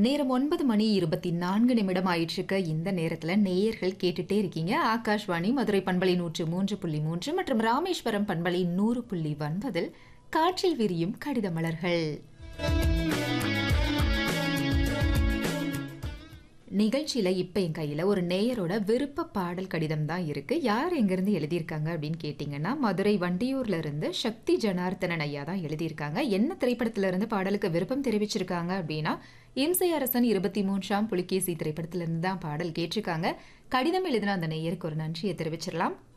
நேரம் ஒன்பது மணி இருபத்தி நான்கு நிமிடம் ஆயிற்றுக்க இந்த நேரத்துல நேயர்கள் கேட்டுட்டே இருக்கீங்க ஆகாஷ்வாணி மதுரை பண்பலை நூற்று மூன்று புள்ளி மூன்று மற்றும் ராமேஸ்வரம் பண்பலை நூறு புள்ளி ஒன்பதில் காற்றில் விரியும் கடித மலர்கள் நிகழ்ச்சியில இப்ப என் கையில ஒரு நேயரோட விருப்ப பாடல் கடிதம் தான் இருக்கு யார் எங்கிருந்து எழுதியிருக்காங்க அப்படின்னு கேட்டிங்கன்னா மதுரை வண்டியூர்ல இருந்து சக்தி ஜனார்த்தனன் ஐயா தான் எழுதியிருக்காங்க என்ன திரைப்படத்துல இருந்து பாடலுக்கு விருப்பம் தெரிவிச்சிருக்காங்க அப்படின்னா இம்சை அரசன் இருபத்தி மூன்றாம் புலிகேசி திரைப்படத்துல இருந்து தான் பாடல் கேட்டிருக்காங்க கடிதம் எழுதின அந்த நேயருக்கு ஒரு நன்றியை தெரிவிச்சிடலாம்